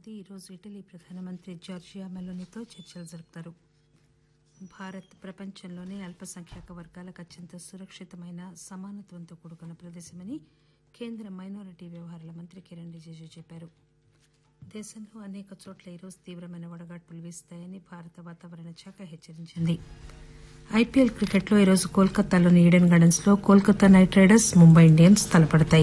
మోదీ ఈరోజు ఇటలీ ప్రధానమంత్రి జార్జియా మెలోనీతో చర్చలు జరుపుతారు భారత్ ప్రపంచంలోనే అల్పసంఖ్యాక వర్గాలకు అత్యంత సురక్షితమైన సమానత్వంతో కూడుకున్న ప్రదేశమని కేంద్ర మైనారిటీ వ్యవహారాల మంత్రి కిరణ్ రిజిజు చెప్పారు దేశంలో అనేక చోట్ల ఈరోజు తీవ్రమైన వడగాడ్పులు వీస్తాయని భారత వాతావరణ శాఖ హెచ్చరించింది ఐపీఎల్ క్రికెట్లో ఈరోజు కోల్కతాలోని ఈడెన్ గార్డెన్స్ లో Kolkata Knight Riders Mumbai Indians తలపడతాయి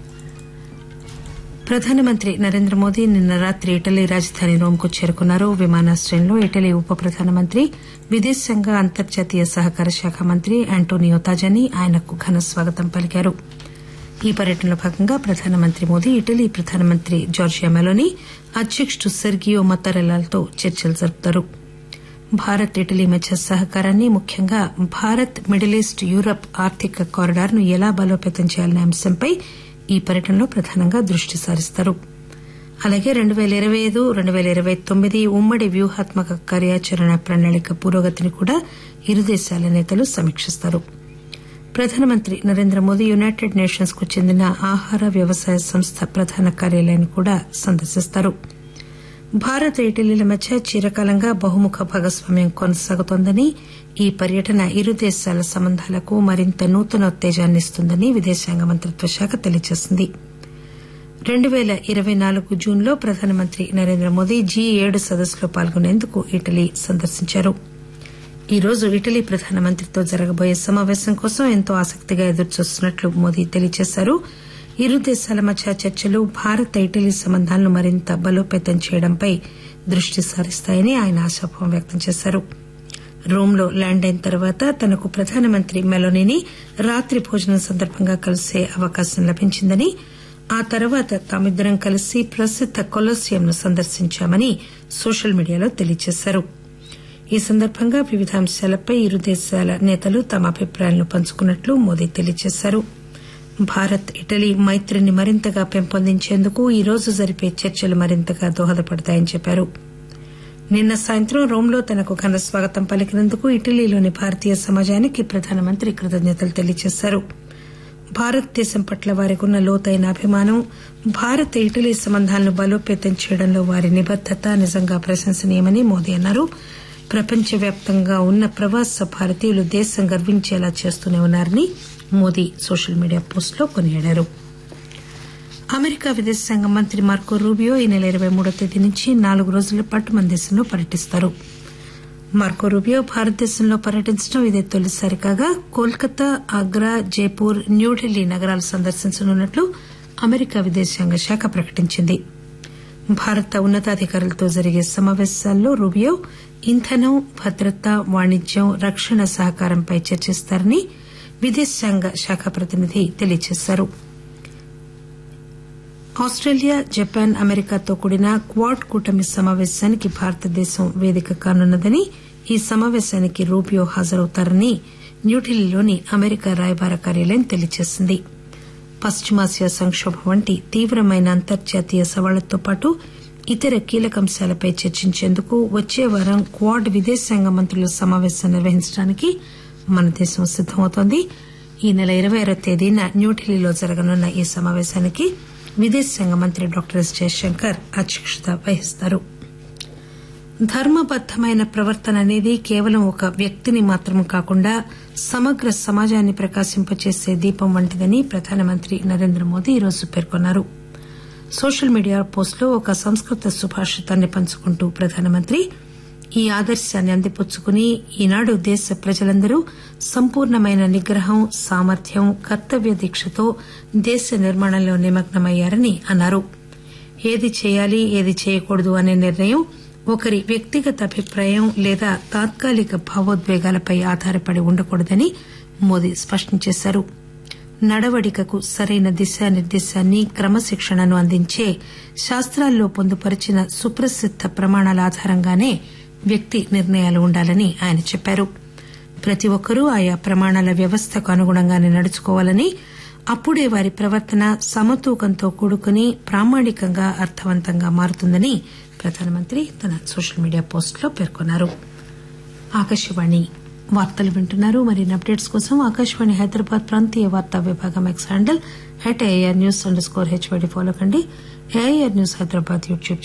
ప్రధానమంత్రి నరేంద్ర మోదీ నిన్న రాత్రి ఇటలీ రాజధాని రోమ్కు చేరుకున్నారు విమానాశ్రయంలో ఇటలీ ఉప ప్రధానమంత్రి విదేశాంగ అంతర్జాతీయ సహకార శాఖ మంత్రి ఆంటోనియో తాజాని ఆయనకు ఘన స్వాగతం పలికారు ఈ పర్యటనలో భాగంగా ప్రధానమంత్రి మోదీ ఇటలీ ప్రధానమంత్రి జార్జియా మెలోనీ అధ్యకుడు సెర్గియో మత్తరెల్లాతో చర్చలు జరుపుతారు భారత్ ఇటలీ మధ్య సహకారాన్ని ముఖ్యంగా భారత్ మిడిల్ ఈస్ట్ యూరప్ ఆర్థిక కారిడార్ ను ఎలా బలోపేతం చేయాలనే అంశంపై ఈ పర్యటనలో ప్రధానంగా దృష్టి సారిస్తారు అలాగే రెండు పేల ఇరవై ఐదు రెండు పేల ఇరవై తొమ్మిది ఉమ్మడి వ్యూహాత్మక కార్యాచరణ ప్రణాళిక పురోగతిని కూడా ఇరు దేశాల నేతలు సమీకిస్తారు ప్రధానమంత్రి నరేంద్ర మోదీ యునైటెడ్ నేషన్స్ కు చెందిన ఆహార వ్యవసాయ సంస్థ ప్రధాన కార్యాలయాన్ని కూడా సందర్శిస్తారు భారత్ ఇటలీల మధ్య చిరకాలంగా బహుముఖ భాగస్వామ్యం కొనసాగుతోందని ఈ పర్యటన ఇరు దేశాల సంబంధాలకు మరింత నూతనోత్తేజాన్ని ఇస్తుందని విదేశాంగ మంత్రిత్వ శాఖ తెలియజేసింది రెండు పేల ఇరవై నాలుగు జూన్లో ప్రధానమంత్రి నరేంద్ర మోదీ జీ ఏడు సదస్సులో పాల్గొనేందుకు ఇటలీ సందర్శించారు ఈ రోజు ఇటలీ ప్రధానమంత్రితో జరగబోయే సమాపేశం కోసం ఎంతో ఆసక్తిగా ఎదురుచూస్తున్నట్లు మోదీ తెలియజేశారు ఇరు దేశాల మధ్య చర్చలు భారత్ ఇటలీ సంబంధాలను మరింత బలోపేతం చేయడంపై దృష్టి సారిస్తాయని ఆయన ఆశాభావం వ్యక్తం చేశారు రోమ్లో ల్యాండ్ అయిన తర్వాత తనకు ప్రధానమంత్రి మెలోనీని రాత్రి భోజనం సందర్భంగా కలిసే అవకాశం లభించిందని ఆ తర్వాత తామిద్దరం కలిసి ప్రసిద్ద కొలోసియంను సందర్శించామని సోషల్ మీడియాలో తెలియజేశారు ఈ సందర్భంగా వివిధ అంశాలపై ఇరు దేశాల నేతలు తమ అభిప్రాయాలను పంచుకున్నట్లు మోదీ తెలియజేశారు భారత్ ఇటలీ మైత్రిని మరింతగా పెంపొందించేందుకు ఈ రోజు జరిపే చర్చలు మరింతగా దోహదపడతాయని చెప్పారు నిన్న సాయంత్రం రోమ్లో తనకు ఘన స్వాగతం పలికినందుకు ఇటలీలోని భారతీయ సమాజానికి ప్రధానమంత్రి కృతజ్ఞతలు తెలియజేశారు భారతదేశం పట్ల వారికున్న లోతైన అభిమానం భారత్ ఇటలీ సంబంధాలను బలోపేతం చేయడంలో వారి నిబద్దత నిజంగా ప్రశంసనీయమని మోదీ అన్నారు ప్రపంచవ్యాప్తంగా ఉన్న ప్రవాస భారతీయులు దేశం గర్వించేలా చేస్తూనే ఉన్నారని మోదీ సోషల్ మీడియా పోస్టులో కొనియాడారు అమెరికా విదేశాంగ మంత్రి మార్కో రూబియో ఈ నెల ఇరవై మూడో తేదీ నుంచి నాలుగు రోజుల పాటు మన దేశంలో పర్యటిస్తారు మార్కో రూబియో భారతదేశంలో పర్యటించడం ఇదే తొలిసారి కాగా కోల్కతా ఆగ్రా జైపూర్ న్యూఢిల్లీ నగరాలు సందర్శించనున్నట్లు అమెరికా విదేశాంగ శాఖ ప్రకటించింది భారత ఉన్నతాధికారులతో జరిగే సమాపేశాల్లో రూబియో ఇంధనం భద్రత వాణిజ్యం రక్షణ సహకారంపై చర్చిస్తారని విదేశాంగ శాఖ ప్రతినిధి తెలియజేశారు ఆస్టేలియా జపాన్ అమెరికాతో కూడిన క్వాడ్ కూటమి సమాపేశానికి భారతదేశం వేదిక కానున్నదని ఈ సమాపేశానికి రూబియో హాజరవుతారని న్యూఢిల్లీలోని అమెరికా రాయబార కార్యాలయం తెలియజేసింది పశ్చిమాసియా సంకోభం వంటి తీవ్రమైన అంతర్జాతీయ సవాళ్లతో పాటు ఇతర కీలక అంశాలపై చర్చించేందుకు వచ్చే వారం క్వాడ్ విదేశాంగ మంత్రుల సమాపేశం నిర్వహించడానికి మన దేశం సిద్దమవుతోంది ఈ నెల ఇరవై ఆరో తేదీన న్యూఢిల్లీలో జరగనున్న ఈ సమాపేశానికి విదేశాంగ మంత్రి డాక్టర్ ఎస్ జయశంకర్ అధ్యక్షత వహిస్తారు ధర్మబద్దమైన ప్రవర్తన అనేది కేవలం ఒక వ్యక్తిని మాత్రం కాకుండా సమగ్ర సమాజాన్ని ప్రకాశింపచేసే దీపం వంటిదని ప్రధానమంత్రి నరేంద్ర మోదీ ఈరోజు పేర్కొన్నారు సోషల్ మీడియా పోస్టులో ఒక సంస్కృత సుభాషితాన్ని పంచుకుంటూ ప్రధానమంత్రి ఈ ఆదర్శాన్ని అందిపుచ్చుకుని ఈనాడు దేశ ప్రజలందరూ సంపూర్ణమైన నిగ్రహం సామర్థ్యం కర్తవ్య దీక్షతో దేశ నిర్మాణంలో నిమగ్నమయ్యారని అన్నారు ఏది చేయాలి ఏది చేయకూడదు అనే నిర్ణయం ఒకరి వ్యక్తిగత అభిప్రాయం లేదా తాత్కాలిక భావోద్వేగాలపై ఆధారపడి ఉండకూడదని మోదీ స్పష్టం చేశారు నడవడికకు సరైన దిశానిర్దేశాన్ని క్రమశిక్షణను అందించే శాస్తాల్లో పొందుపరిచిన సుప్రసిద్ద ప్రమాణాల ఆధారంగానే వ్యక్తి నిర్ణయాలు ఉండాలని ఆయన చెప్పారు ప్రతి ఒక్కరూ ఆయా ప్రమాణాల వ్యవస్థకు అనుగుణంగానే నడుచుకోవాలని అప్పుడే వారి ప్రవర్తన సమతూకంతో కూడుకుని ప్రామాణికంగా అర్థవంతంగా మారుతుందని ప్రధానమంత్రి తన సోషల్ మీడియా పోస్టులో పేర్కొన్నారు ఆకాశవాణి వార్తలు వింటున్నారు మరిన్ని అప్డేట్స్ కోసం ఆకాశవాణి హైదరాబాద్ ప్రాంతీయ వార్తా విభాగం X handle at AIR news underscore HYD follow కండి ఏఐఆర్ న్యూస్ హైదరాబాద్ యూట్యూబ్